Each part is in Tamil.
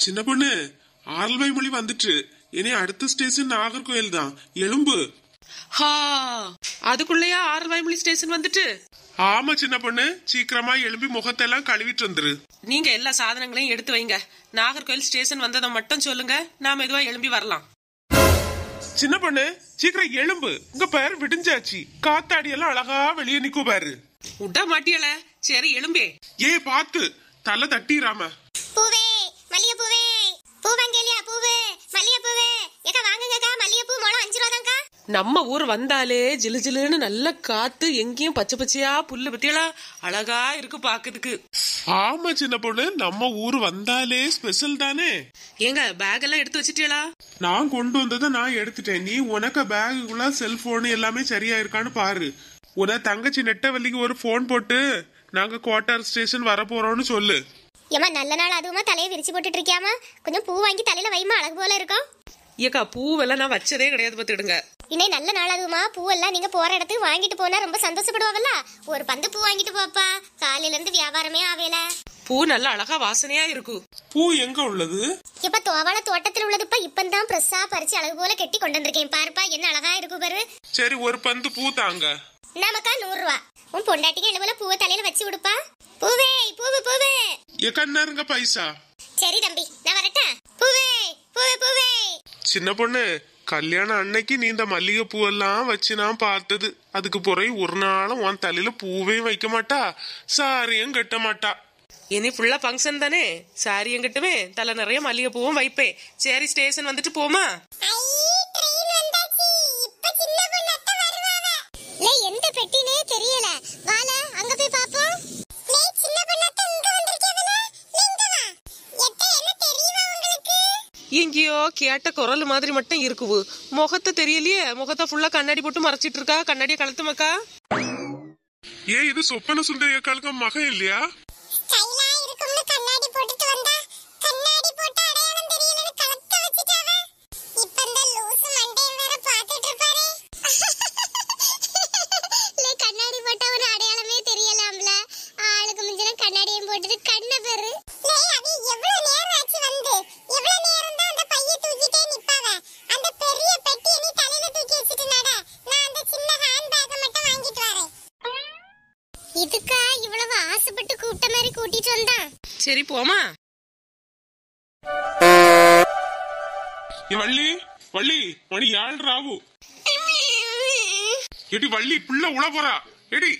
சின்ன பொண்ணு ஆரல்வாய் மொழி வந்துட்டு இனி அடுத்த ஸ்டேஷன் நாகர்கோயில் தான் எலும்பு ஹா அதுக்குள்ளேயா ஆரல்வாய்மொழி ஸ்டேஷன் வந்துட்டு ஆமா சின்ன பொண்ணு சீக்கிரமா எழும்பி முகத்தெல்லாம் கழுவிட்டு வந்துரு நீங்க எல்லா சாதனங்களையும் எடுத்து வைங்க நாகர்கோயில் ஸ்டேஷன் வந்ததை மட்டும் சொல்லுங்க நான் மெதுவா எழும்பி வரலாம் சின்ன பொண்ணு சீக்கிரம் எலும்பு உங்க பேர் விடிஞ்சாச்சு காத்தாடி எல்லாம் அழகா வெளியே நிக்கும் பாரு விட மாட்டியல சரி எழும்பே ஏ பாத்து தலை தட்டிராம பூவே மல்லிகைப்பூவே பூவங்கேலியா பூவு மல்லிகைப்பூவே ஏக்கா வாங்குங்கக்கா மல்லிகைப்பூ முளம் அஞ்சு ரூபா தான்க்கா நம்ம ஊர் வந்தாலே ஜிலு ஜிலுன்னு நல்ல காத்து எங்கேயும் பச்சை பச்சையா புல்லு பத்தியலா அழகா இருக்கு பாக்குறதுக்கு ஆமா சின்ன பொண்ணு நம்ம ஊர் வந்தாலே ஸ்பெஷல் தானே ஏங்க பேக் எல்லாம் எடுத்து வச்சிட்டீங்களா நான் கொண்டு வந்ததை நான் எடுத்துட்டேன் நீ உனக்கு பேகுக்குள்ள செல்போன் எல்லாமே சரியா இருக்கான்னு பாரு உன தங்கச்சி நெட்டவல்லிக்கு ஒரு போன் போட்டு நாங்க குவார்டர் ஸ்டேஷன் வர போறோம்னு சொல்லு ஏமா நல்ல நாள் அதுவுமா தலையை விரிச்சு போட்டுட்டு இருக்கியாமா கொஞ்சம் பூ வாங்கி தலையில வைமா அழகு போல இருக்கும் ஏக்கா பூவெல்லாம் நான் வச்சதே கிடையாது பார்த்துடுங்க இன்னே நல்ல நாள் அதுவுமா பூவெல்லாம் நீங்க போற இடத்துக்கு வாங்கிட்டு போனா ரொம்ப சந்தோஷப்படுவாங்கல்ல ஒரு பந்து பூ வாங்கிட்டு போப்பா காலையில இருந்து வியாபாரமே ஆவேல பூ நல்ல அழகா வாசனையா இருக்கு பூ எங்க உள்ளது இப்ப தோவால தோட்டத்துல உள்ளதுப்பா இப்பந்தான் பிரஸ்ஸா பறிச்சு அழகு போல கெட்டி கொண்டு வந்திருக்கேன் பாருப்பா என்ன அழகா இருக்கு பாரு சரி ஒரு பந்து பூ தாங்க நமக்கா நூறு ரூபா உன் பொண்டாட்டிக்கு என்ன போல பூவை தலையில வச்சு விடுப்பா பூவே பூவு பூவே எக்கன்னாருங்க பைசா சரி தம்பி நான் வரட்டா பூவே பூவே பூவே சின்ன பொண்ணு கல்யாணம் அன்னைக்கு நீ இந்த மல்லிகை பூவெல்லாம் வச்சு நான் பார்த்தது அதுக்கு பிறகு ஒரு நாளும் உன் தலையில பூவே வைக்க மாட்டா சாரியும் கட்ட மாட்டா இனி ஃபுல்லா ஃபங்க்ஷன் தானே சாரி எங்கிட்டுமே தலை நிறைய மல்லிகை பூவும் வைப்பேன் சரி ஸ்டேஷன் வந்துட்டு போமா லே எந்த பெட்டினே தெரியல வால அங்க போய் பாப்போம் லே சின்ன பொண்ணாத்த இங்க வந்திருக்கேவல நீங்க வா எத்த என்ன தெரியுமா உங்களுக்கு எங்கேயோ கேட்ட குரல் மாதிரி மட்டும் இருக்குது முகத்தை தெரியலையே முகத்தை ஃபுல்லா கண்ணாடி போட்டு மறைச்சிட்டு இருக்கா கண்ணாடியை கழுத்து மக்கா ஏ இது சொப்பன சுந்தரிய காலுக்கு மகன் இல்லையா கைலா இருக்கும்னு கண்ணாடி போட்டுட்டு வந்தா கண்ணாடி போட்டு அடையாளம் தெரியலன்னு கலத்த வச்சுட்டாவ இப்ப இந்த லூசு மண்டையன் வேற பாத்துட்டு இருப்பாரே லே கண்ணாடி போட்டா ஒரு அடையாளமே தெரியலாம்ல ஆளுக்கு மிஞ்சின கண்ணாடியும் போட்டுட்டு கண்ண பெரு லே அது எவ்வளவு நேரம் ஆச்சு வந்து எவ்வளவு நேரம் தான் அந்த பைய தூக்கிட்டே நிப்பாவ அந்த பெரிய பெட்டியை நீ தலையில தூக்கி வச்சுட்டு நட நான் அந்த சின்ன ஹேண்ட் பேக்கை மட்டும் வாங்கிட்டு வரேன் இதுக்கா இவ்வளவு ஆசைப்பட்டு கூப்பிட்ட மாதிரி கூட்டிட்டு வந்தான் சரி போமா ஏ வள்ளி வள்ளி மணி ஏழு ராவு எடி வள்ளி புள்ள உள்ள போறா எடி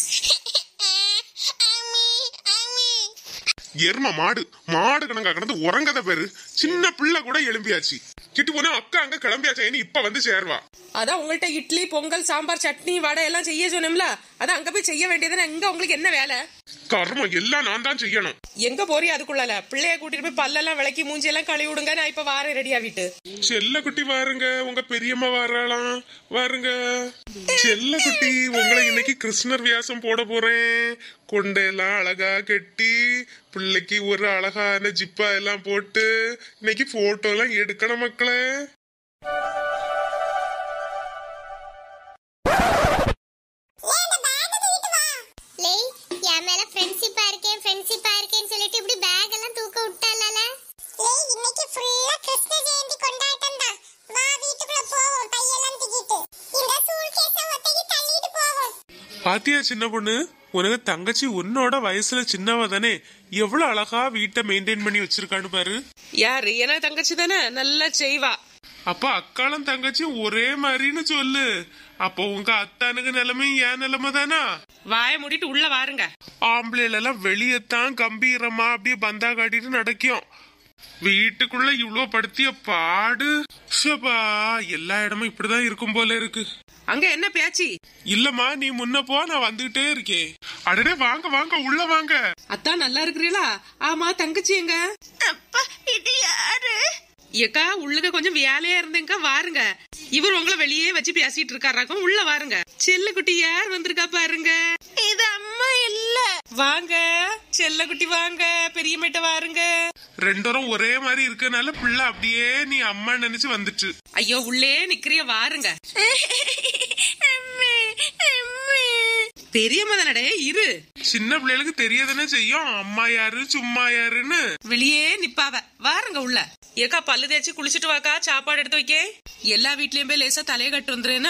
எரும மாடு மாடு கணக்கா கிடந்து உறங்கத பேரு சின்ன பிள்ளை கூட எழும்பியாச்சு கிட்டு போனா அக்கா அங்க கிளம்பியாச்சா இப்ப வந்து சேர்வா அதான் உங்கள்ட்ட இட்லி பொங்கல் சாம்பார் சட்னி வடை எல்லாம் செய்ய சொன்னோம்ல அதான் அங்க போய் செய்ய வேண்டியதுன்னு எங்க உங்களுக்கு என்ன வேலை கர்மம் எல்லாம் நான் தான் செய்யணும் எங்க போறிய அதுக்குள்ளால பிள்ளைய கூட்டிட்டு போய் பல்லெல்லாம் விளக்கி மூஞ்சி எல்லாம் கழுவி விடுங்க நான் இப்ப வாரேன் ரெடியா வீட்டு செல்ல குட்டி வாருங்க உங்க பெரியம்மா வராளாம் வாருங்க செல்ல குட்டி உங்களை இன்னைக்கு கிருஷ்ணர் வியாசம் போட போறேன் கொண்டையெல்லாம் அழகா கட்டி பிள்ளைக்கு ஒரு அழகான ஜிப்பா எல்லாம் போட்டு இன்னைக்கு போட்டோ எல்லாம் எடுக்கணும் மக்களே லேய் என் மேல ஃப்ரெண்ட்ஷிப்பா இருக்கேன் ஃப்ரெண்ட்ஷிப்பா இருக்கேன்னு சொல்லிட்டு இப்படி பேக் எல்லாம் தூக்க விட்டாலால லேய் இன்னைக்கு ஃபுல்லா கிருஷ்ண ஜெயந்தி கொண்டாட்டம் தான் வா வீட்டுக்குள்ள போவோம் பையெல்லாம் தூக்கிட்டு இந்த சூல் கேஸ ஒத்தைக்கு தள்ளிட்டு போவோம் பாத்தியா சின்ன பொண்ணு உனக்கு தங்கச்சி உன்னோட வயசுல சின்னவ தானே எவ்வளவு அழகா வீட்டை மெயின்டைன் பண்ணி வச்சிருக்கான்னு பாரு யாரு என்ன தங்கச்சி தானே நல்லா செய்வா அப்ப அக்காளும் தங்கச்சியும் ஒரே மாதிரின்னு சொல்லு அப்போ உங்க அத்தானுக்கு நிலைமை என் நிலைமை தானா வாய மூடிட்டு உள்ள வாருங்க ஆம்பளைல எல்லாம் வெளியத்தான் கம்பீரமா அப்படியே பந்தா காட்டிட்டு நடக்கும் வீட்டுக்குள்ள இவ்ளோ படுத்திய பாடு ஷப்பா எல்லா இடமும் இப்படிதான் இருக்கும் போல இருக்கு அங்க என்ன பேச்சு இல்லம்மா நீ முன்ன போ நான் வந்துகிட்டே இருக்கேன் அடடே வாங்க வாங்க உள்ள வாங்க அத்தான் நல்லா இருக்கிறீங்களா ஆமா தங்கச்சி எங்க அப்பா இது யாரு ஏக்கா உள்ளுக கொஞ்சம் வேலையா இருந்தேங்க வாருங்க இவர் உங்களை வெளியே வச்சு பேசிட்டு இருக்காராக்கும் உள்ள வாருங்க செல்லக்குட்டி யார் வந்திருக்கா பாருங்க இது அம்மா இல்ல வாங்க செல்லக்குட்டி வாங்க பெரியம்மிட்ட வாருங்க ரெண்டரும் ஒரே மாதிரி இருக்கனால பிள்ளை அப்படியே நீ அம்மா நினைச்சு வந்துச்சு ஐயோ உள்ளே நிக்கிறிய வாருங்க பெரியம்மா தானடே இரு சின்ன பிள்ளைகளுக்கு தெரியதானே செய்யும் அம்மா யாரு சும்மா யாருன்னு வெளியே நிப்பாவ வாருங்க உள்ள ஏக்கா பல்லு தேய்ச்சி குளிச்சுட்டு வாக்கா சாப்பாடு எடுத்து வைக்க எல்லா வீட்லயும் போய் லேசா தலைய கட்டு வந்துருன்னு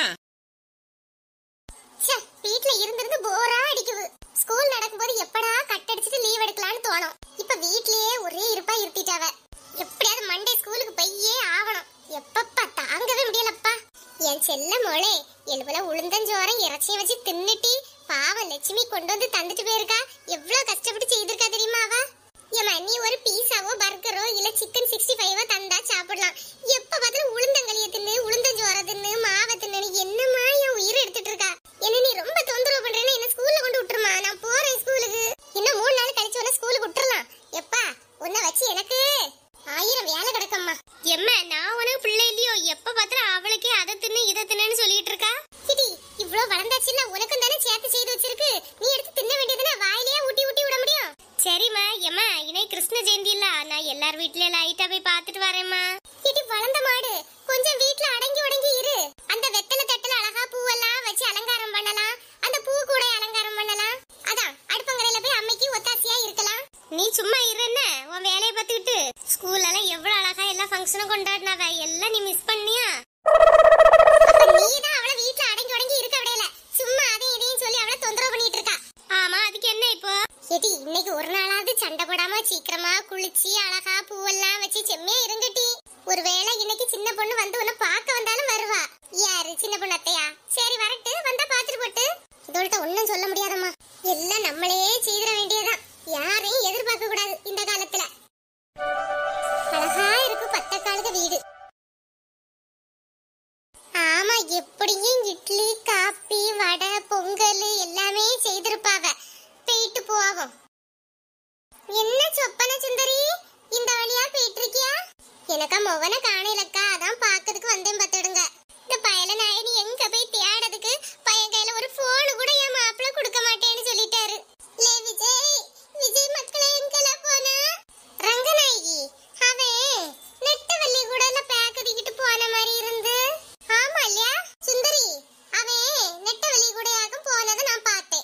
ச்சே, வீட்ல இருந்திருந்து போரா அடிக்குது ஸ்கூல் நடக்கும்போது எப்படா கட் அடிச்சிட்டு லீவ் எடுக்கலாம்னு தோணும் இப்ப வீட்லயே ஒரே இருப்பா இருத்திட்டாவ எப்படியாவது மண்டே ஸ்கூலுக்கு பையே ஆகணும் எப்பப்பா தாங்கவே முடியலப்பா என் செல்ல மோளே எழுபல உளுந்தஞ்சோரம் இறைச்சியை வச்சு தின்னுட்டி பாவம் லட்சுமி கொண்டு வந்து தந்துட்டு போயிருக்கா எவ்வளவு கஷ்டப்பட்டு செய்திருக்கா தெரியுமா அவ ஏமா நீ ஒரு பீஸாவோ பர்கரோ இல்ல சிக்கன் சிக்ஸ்டி ஃபைவோ தந்தா சாப்பிடலாம் எப்ப பார்த்தாலும் உளுந்தங்களிய தின்னு உளுந்தஞ்சோர தின்னு மாவை தின்னு என்னம்மா என் உயிரை எடுத்துட்டு இருக்கா என்ன நீ ரொம்ப தொந்தரவு பண்றேன்னு என்ன ஸ்கூல்ல கொண்டு விட்டுருமா நான் போறேன் ஸ்கூலுக்கு இன்னும் மூணு நாள் கழிச்சு உன ஸ்கூலுக்கு விட்டுறலாம் எப்பா உன்னை வச்சு எனக்கு ஆயிரம் வேலை கிடக்கம்மா எம்மா நான் உனக்கு பிள்ளை இல்லையோ எப்ப பார்த்தாலும் அவளுக்கே அதை தின்னு இதை தின்னு சொல்லிட்டு இருக்கா சிடி இவ்ளோ வளர்ந்தாச்சுல உனக்கும் தானே சேர்த்து செய்து வச்சிருக்கு நீ எடுத்து தின்ன வேண்டியதுனா வாயிலேயே ஊட்டி ஊட்டி விட முடியும் சரிம்மா எம்மா இணை கிருஷ்ண ஜெயந்தி இல்ல நான் எல்லார் வீட்லயும் லைட்டா போய் பார்த்துட்டு வரேம்மா இது வளர்ந்த மாடு கொஞ்சம் வீட்ல அடங்கி உடங்கி இரு அந்த வெத்தலை தட்டுல அழகா பூவெல்லாம் வச்சு அலங்காரம் பண்ணலாம் அந்த பூ கூட அலங்காரம் பண்ணலாம் அதான் அடுப்பங்கரையில போய் அம்மைக்கு ஒத்தாசையா இருக்கலாம் நீ சும்மா இரு என்ன உன் வேலையை பார்த்துக்கிட்டு ஸ்கூல்ல எல்லாம் எவ்வளவு அழகா எல்லா ஃபங்க்ஷனும் கொண்டாடினாவ எல்லாம் நீ மிஸ் பண்ணியா நீ தான் அவளை வீட்ல அடங்கி உடங்கி இருக்க விடையில சும்மா அதையும் இதையும் சொல்லி அவளை தொந்தரவு பண்ணிட்டு இருக்கா ஆமா அதுக்கு என்ன இப்போ எடி இன்னைக்கு ஒரு நாளாவது சண்டை போடாம சீக்கிரமா குளிச்சு அழகா பூவெல்லாம் வச்சு செம்மையா இருங்கட்டி ஒருவேளை இன்னைக்கு சின்ன பொண்ணு வந்து உன்னை பார்க்க வந்தாலும் வருவா யாரு சின்ன பொண்ணு அத்தையா சரி வரட்டு வந்தா பாத்துட்டு போட்டு இதோட ஒண்ணும் சொல்ல முடியாதம்மா எல்லாம் நம்மளே செய்திட வேண்டியதுதான் யாரையும் எதிர்பார்க்க கூடாது இந்த காலத்துல அழகா இருக்கு பத்த காலுக வீடு ஆமா எப்படியும் இட்லி காப்பி வடை பொங்கல் எல்லாமே செய்திருப்பாவ போயிட்டு போவோம் என்ன சொப்பன சுந்தரி இந்த வழியா போயிட்டு இருக்கியா எனக்கா மொவன காணையிலக்கா அதான் பாக்கிறதுக்கு வந்தேன் பார்த்துடுங்க இந்த பயல நாயனி எங்க போய் தேடதுக்கு பையன் கையில ஒரு போன் கூட என் மாப்பிள்ள கொடுக்க மாட்டேன்னு சொல்லிட்டாரு லே விஜய் விஜய் மக்களே எங்கெல்லாம் போனா ரங்கநாயகி அவன் நெட்டவள்ளி கூட பேக்கதிக்கிட்டு போன மாதிரி இருந்து ஆமா இல்லையா சுந்தரி அவன் நெட்டவள்ளி கூடயாக போனதை நான் பார்த்தேன்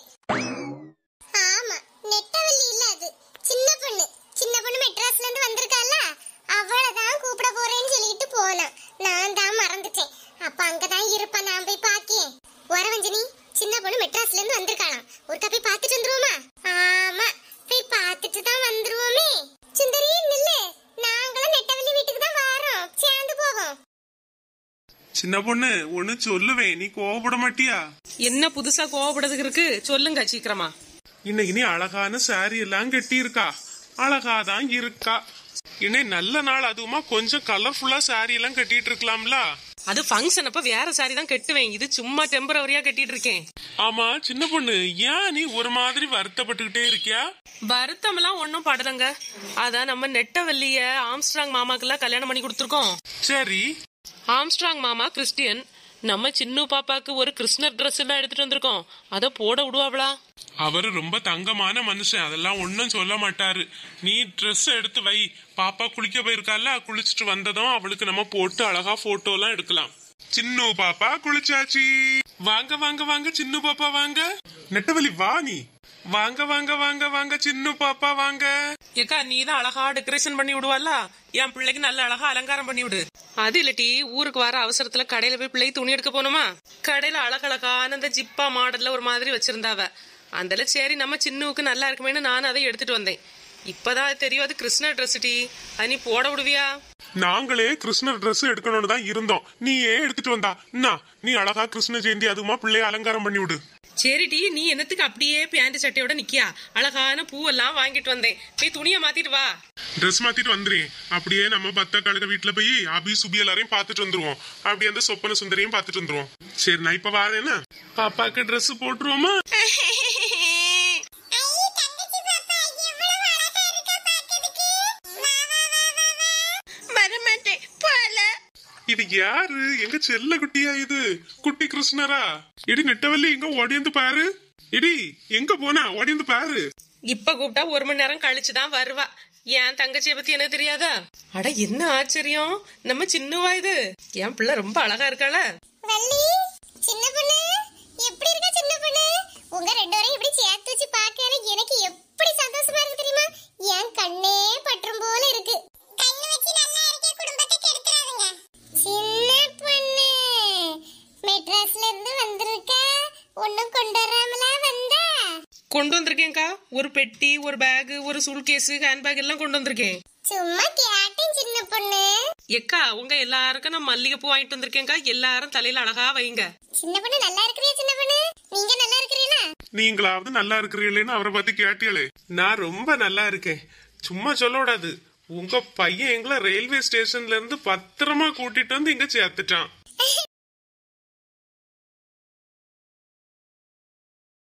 ஆமா நெட்டவள்ளி இல்ல அது சின்ன பொண்ணு சின்ன பொண்ணு மெட்ராஸ்ல இருந்து வந்திருக்கால அவளை தான் கூப்பிட போறேன்னு சொல்லிட்டு போனான் நான் தான் மறந்துட்டேன் அப்ப அங்கதான் இருப்பேன் நான் போய் பாக்கேன் வரவஞ்சனி சின்ன பொண்ணு மெட்ராஸ்ல இருந்து வந்திருக்காளாம் ஒரு போய் பார்த்துட்டு வந்துருவோமா ஆமா போய் பார்த்துட்டு தான் வந்துருவோமே சுந்தரி நில்லு நாங்களும் நெட்டவள்ளி வீட்டுக்கு தான் வரோம் சேர்ந்து போவோம் சின்ன பொண்ணு ஒண்ணு சொல்லுவேன் நீ கோவப்பட மாட்டியா என்ன புதுசா கோவப்படுறதுக்கு இருக்கு சொல்லுங்க சீக்கிரமா இன்னைக்கு நீ அழகான சாரி எல்லாம் கட்டி இருக்கா அழகாதான் இருக்கா இன்னை நல்ல நாள் அதுவுமா கொஞ்சம் கலர்ஃபுல்லா சாரி எல்லாம் கட்டிட்டு இருக்கலாம்ல அது ஃபங்க்ஷன் அப்ப வேற சாரி தான் கட்டுவேன் இது சும்மா டெம்பரவரியா கட்டிட்டு இருக்கேன் ஆமா சின்ன பொண்ணு ஏன் நீ ஒரு மாதிரி வருத்தப்பட்டுக்கிட்டே இருக்கியா வருத்தமெல்லாம் ஒன்றும் படலங்க அதான் நம்ம நெட்டவல்லிய ஆம்ஸ்ட்ராங் மாமாக்கெல்லாம் கல்யாணம் பண்ணி கொடுத்துருக்கோம் சரி ஆம்ஸ்ட்ராங் மாமா கிறிஸ்டியன் நம்ம சின்ன பாப்பாக்கு ஒரு கிருஷ்ணர் Dress எல்லாம் எடுத்துட்டு வந்திருக்கோம் அதை போட விடுவாங்களா அவரு ரொம்ப தங்கமான மனுஷன் அதெல்லாம் ஒன்னும் சொல்ல மாட்டாரு நீ Dress எடுத்து வை பாப்பா குளிக்க போயிருக்கால குளிச்சுட்டு வந்ததும் அவளுக்கு நம்ம போட்டு அழகா போட்டோ எல்லாம் எடுக்கலாம் சின்ன பாப்பா குளிச்சாச்சி வாங்க வாங்க வாங்க சின்ன பாப்பா வாங்க நெட்டவலி வா நீ வாங்க வாங்க வாங்க வாங்க சின்ன பாப்பா வாங்க ஏக்கா நீ தான் அழகா டெக்கரேஷன் பண்ணி விடுவால என் பிள்ளைக்கு நல்ல அழகா அலங்காரம் பண்ணி விடு அது இல்லட்டி ஊருக்கு வர அவசரத்துல கடையில போய் பிள்ளைக்கு துணி எடுக்க போனோமா கடையில அழகழகான அந்த ஜிப்பா மாடல்ல ஒரு மாதிரி வச்சிருந்தாவ அந்தல சரி நம்ம சின்னுவுக்கு நல்லா இருக்குமேன்னு நான் அதை எடுத்துட்டு வந்தேன் இப்பதான் தெரியும் அது கிருஷ்ண ட்ரெஸ் டி அது நீ போட விடுவியா நாங்களே கிருஷ்ணர் Dress எடுக்கணும்னு தான் இருந்தோம் நீ ஏன் எடுத்துட்டு வந்தா என்ன நீ அழகா கிருஷ்ண ஜெயந்தி அதுமா பிள்ளைய அலங்காரம் பண்ணி விடு சரிடி நீ என்னத்துக்கு அப்படியே பேண்ட் சட்டையோட நிக்கியா அழகான பூவெல்லாம் வாங்கிட்டு வந்தேன் போய் துணியை மாத்திட்டு வா ட்ரெஸ் மாத்திட்டு வந்துறேன் அப்படியே நம்ம பத்த கழுக வீட்டுல போய் அபி சுபி எல்லாரையும் பார்த்துட்டு வந்துருவோம் அப்படியே அந்த சொப்பன சுந்தரியும் பார்த்துட்டு வந்துருவோம் சரி நான் இப்ப வாரேன்னா பாப்பாக்கு Dress போட்டுருவோமா வரமாட்டேன் போல இது யாரு எங்க செல்ல குட்டியா இது குட்டி கிருஷ்ணரா இடி நெட்டவல்லி எங்க ஓடியந்து பாரு இடி எங்க போனா ஓடியந்து பாரு இப்ப கூப்பிட்டா ஒரு மணி நேரம் கழிச்சுதான் வருவா என் தங்கச்சியை பத்தி எனக்கு தெரியாதா அட என்ன ஆச்சரியம் நம்ம சின்னவா இது என் பிள்ளை ரொம்ப அழகா இருக்காள வள்ளி சின்ன பொண்ணு எப்படி இருக்க சின்ன பொண்ணு உங்க ரெண்டு பேரையும் இப்படி சேர்த்து வச்சு பார்க்கல எனக்கு எப்படி சந்தோஷமா இருக்கு தெரியுமா என் கண்ணே பற்றும் போல இருக்கு கண்ணு வச்சு நல்லா இருக்க குடும்பத்தை கெடுத்துறாதுங்க சின்ன பொண்ணு மெட்ராஸ்ல இருந்து வந்திருக்க ஒண்ணும் கொண்டு வராமலா வந்த கொண்டு வந்திருக்கேன்க்கா ஒரு பெட்டி ஒரு பேக் ஒரு சூல்கேஸ் ஹேண்ட்பேக் எல்லாம் கொண்டு வந்திருக்கேன் சும்மா கேட்டேன் சின்ன பொண்ணு எக்கா உங்க எல்லாருக்கும் நான் மல்லிகைப்பூ வாங்கிட்டு வந்திருக்கேன்க்கா எல்லாரும் தலையில அழகா வைங்க சின்ன பொண்ணு நல்லா இருக்கிறியா சின்ன பொண்ணு நீங்க நல்லா இருக்கிறீங்களா நீங்களாவது நல்லா இருக்கிறீங்களேன்னு அவரை பத்தி கேட்டியலே நான் ரொம்ப நல்லா இருக்கேன் சும்மா சொல்லக்கூடாது உங்க பையன் எங்களை ரயில்வே ஸ்டேஷன்ல இருந்து பத்திரமா கூட்டிட்டு வந்து இங்க சேர்த்துட்டான்